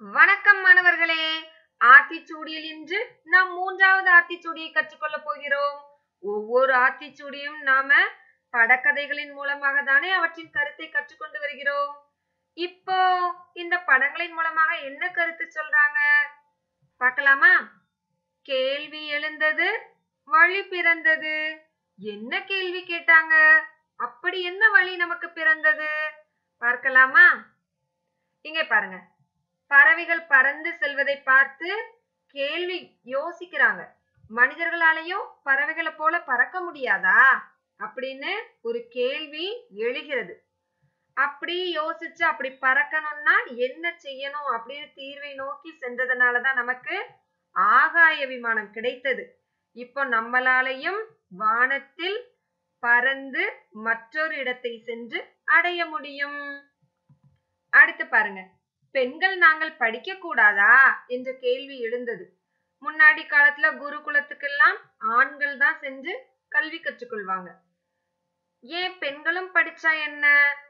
வணக்கம் மாணவர்களே ஆத்திச்சூடியில் இன்று நாம் மூன்றாவது ஆத்திச்சூடியை கற்றுக்கொள்ள போகிறோம் ஒவ்வொரு ஆத்திச்சூடியும் நாம படக்கதைகளின் மூலமாக தானே அவற்றின் கருத்தை கற்றுக்கொண்டு வருகிறோம் இப்போ இந்த படங்களின் மூலமாக என்ன கருத்து சொல்றாங்க பார்க்கலாமா கேள்வி எழுந்தது வழி பிறந்தது என்ன கேள்வி கேட்டாங்க அப்படி என்ன வழி நமக்கு பிறந்தது பார்க்கலாமா இங்கே பாருங்க பறவைகள் பறந்து செல்வதை பார்த்து கேள்வி யோசிக்கிறாங்க மனிதர்களாலையும் பறவைகளை போல பறக்க முடியாதா அப்படின்னு ஒரு கேள்வி எழுகிறது அப்படி யோசிச்சு அப்படி பறக்கணும்னா என்ன செய்யணும் அப்படின்னு தீர்வை நோக்கி சென்றதுனாலதான் நமக்கு ஆகாய விமானம் கிடைத்தது இப்போ நம்மளாலையும் வானத்தில் பறந்து மற்றொரு இடத்தை சென்று அடைய முடியும் அடுத்து பாருங்க பெண்கள் நாங்கள் படிக்க கூடாதா என்ற கேள்வி எழுந்தது முன்னாடி காலத்துல குருகுலத்துக்கெல்லாம் ஆண்கள் தான் சென்று கல்வி கற்றுக்கொள்வாங்க ஏன் பெண்களும் படிச்சா என்ன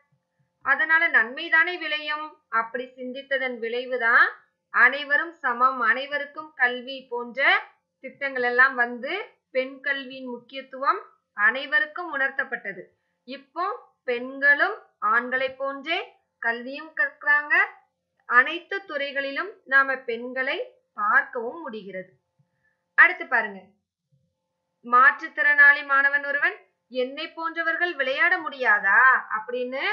அதனால நன்மைதானே விளையும் அப்படி சிந்தித்ததன் விளைவுதான் அனைவரும் சமம் அனைவருக்கும் கல்வி போன்ற திட்டங்கள் எல்லாம் வந்து பெண் கல்வியின் முக்கியத்துவம் அனைவருக்கும் உணர்த்தப்பட்டது இப்போ பெண்களும் ஆண்களை போன்றே கல்வியும் கற்கிறாங்க அனைத்து துறைகளிலும் நாம பெண்களை பார்க்கவும் முடிகிறது அடுத்து பாருங்க மாற்றுத்திறனாளி மாணவன் ஒருவன் என்னை போன்றவர்கள் விளையாட முடியாதா அப்படின்னு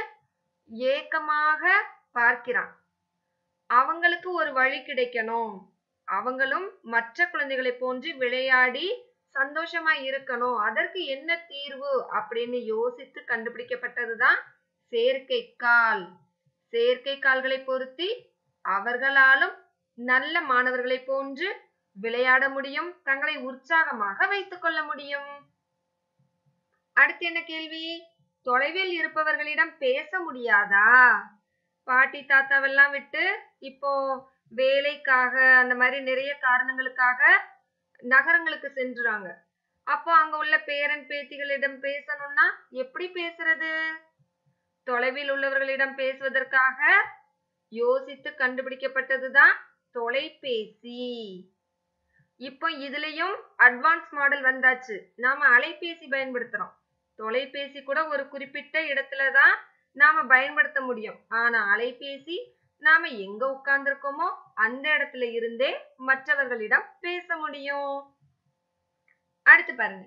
ஏக்கமாக பார்க்கிறான் அவங்களுக்கு ஒரு வழி கிடைக்கணும் அவங்களும் மற்ற குழந்தைகளை போன்று விளையாடி சந்தோஷமா இருக்கணும் அதற்கு என்ன தீர்வு அப்படின்னு யோசித்து கண்டுபிடிக்கப்பட்டதுதான் செயற்கைக்கால் செயற்கை கால்களை பொருத்தி அவர்களாலும் நல்ல மாணவர்களை போன்று விளையாட முடியும் தங்களை உற்சாகமாக வைத்துக் கொள்ள முடியும் அடுத்து என்ன கேள்வி தொலைவில் இருப்பவர்களிடம் பேச முடியாதா பாட்டி தாத்தாவெல்லாம் விட்டு இப்போ வேலைக்காக அந்த மாதிரி நிறைய காரணங்களுக்காக நகரங்களுக்கு சென்றுறாங்க அப்போ அங்க உள்ள பேரன் பேத்திகளிடம் பேசணும்னா எப்படி பேசுறது தொலைவில் உள்ளவர்களிடம் பேசுவதற்காக யோசித்து கண்டுபிடிக்கப்பட்டதுதான் தொலைபேசி இப்போ இதுலயும் அட்வான்ஸ் மாடல் வந்தாச்சு நாம அலைபேசி பயன்படுத்துறோம் தொலைபேசி கூட ஒரு குறிப்பிட்ட இடத்துல தான் நாம பயன்படுத்த முடியும் ஆனா அலைபேசி நாம எங்க உட்கார்ந்துருக்கோமோ அந்த இடத்துல இருந்தே மற்றவர்களிடம் பேச முடியும் அடுத்து பாருங்க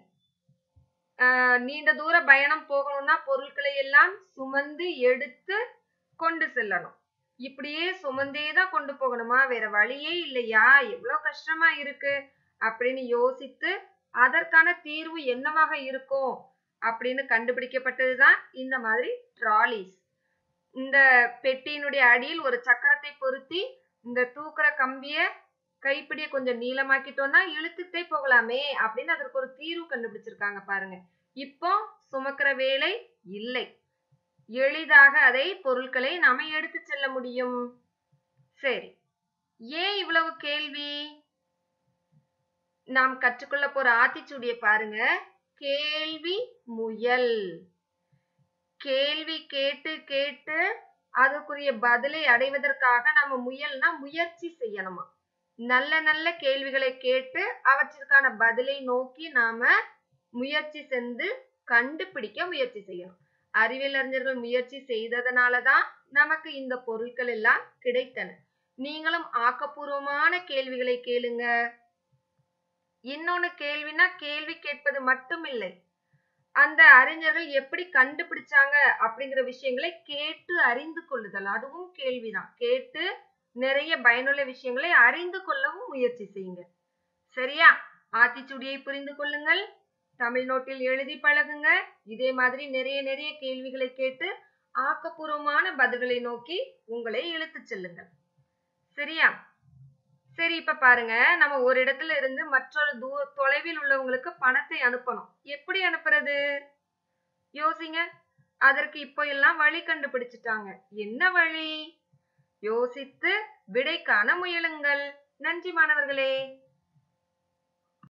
ஆஹ் நீண்ட தூர பயணம் போகணும்னா பொருட்களை எல்லாம் சுமந்து எடுத்து கொண்டு செல்லணும் இப்படியே சுமந்தே தான் கொண்டு போகணுமா வேற வழியே இல்லையா எவ்வளவு கஷ்டமா இருக்கு அப்படின்னு யோசித்து அதற்கான தீர்வு என்னவாக இருக்கும் அப்படின்னு கண்டுபிடிக்கப்பட்டதுதான் இந்த மாதிரி ட்ராலிஸ் இந்த பெட்டியினுடைய அடியில் ஒரு சக்கரத்தை பொருத்தி இந்த தூக்குற கம்பிய கைப்பிடிய கொஞ்சம் நீளமாக்கிட்டோம்னா இழுத்துட்டே போகலாமே அப்படின்னு அதற்கு ஒரு தீர்வு கண்டுபிடிச்சிருக்காங்க பாருங்க இப்போ சுமக்கிற வேலை இல்லை எளிதாக அதை பொருட்களை நாம எடுத்து செல்ல முடியும் சரி ஏன் இவ்வளவு கேள்வி நாம் கற்றுக்கொள்ள போற ஆத்திச்சூடியை பாருங்க கேள்வி முயல் கேள்வி கேட்டு கேட்டு அதுக்குரிய பதிலை அடைவதற்காக நம்ம முயல்னா முயற்சி செய்யணுமா நல்ல நல்ல கேள்விகளை கேட்டு அவற்றிற்கான பதிலை நோக்கி நாம முயற்சி சென்று கண்டுபிடிக்க முயற்சி செய்யணும் அறிவியல் அறிஞர்கள் முயற்சி செய்ததனாலதான் நமக்கு இந்த பொருட்கள் எல்லாம் கிடைத்தன நீங்களும் ஆக்கப்பூர்வமான கேள்விகளை கேளுங்க இன்னொன்னு கேள்வினா கேள்வி கேட்பது மட்டும் இல்லை அந்த அறிஞர்கள் எப்படி கண்டுபிடிச்சாங்க அப்படிங்கிற விஷயங்களை கேட்டு அறிந்து கொள்ளுதல் அதுவும் கேள்விதான் கேட்டு நிறைய பயனுள்ள விஷயங்களை அறிந்து கொள்ளவும் முயற்சி செய்யுங்க சரியா ஆத்திச்சூடியை புரிந்து கொள்ளுங்கள் தமிழ் நோட்டில் எழுதி பழகுங்க இதே மாதிரி நிறைய நிறைய கேள்விகளை கேட்டு ஆக்கப்பூர்வமான பதில்களை நோக்கி உங்களை இழுத்து செல்லுங்கள் சரியா சரி இப்ப பாருங்க நம்ம ஒரு இடத்துல இருந்து மற்றொரு தூ தொலைவில் உள்ளவங்களுக்கு பணத்தை அனுப்பணும் எப்படி அனுப்புறது யோசிங்க அதற்கு இப்போ எல்லாம் வழி கண்டுபிடிச்சிட்டாங்க என்ன வழி யோசித்து விடை காண முயலுங்கள் நன்றி மாணவர்களே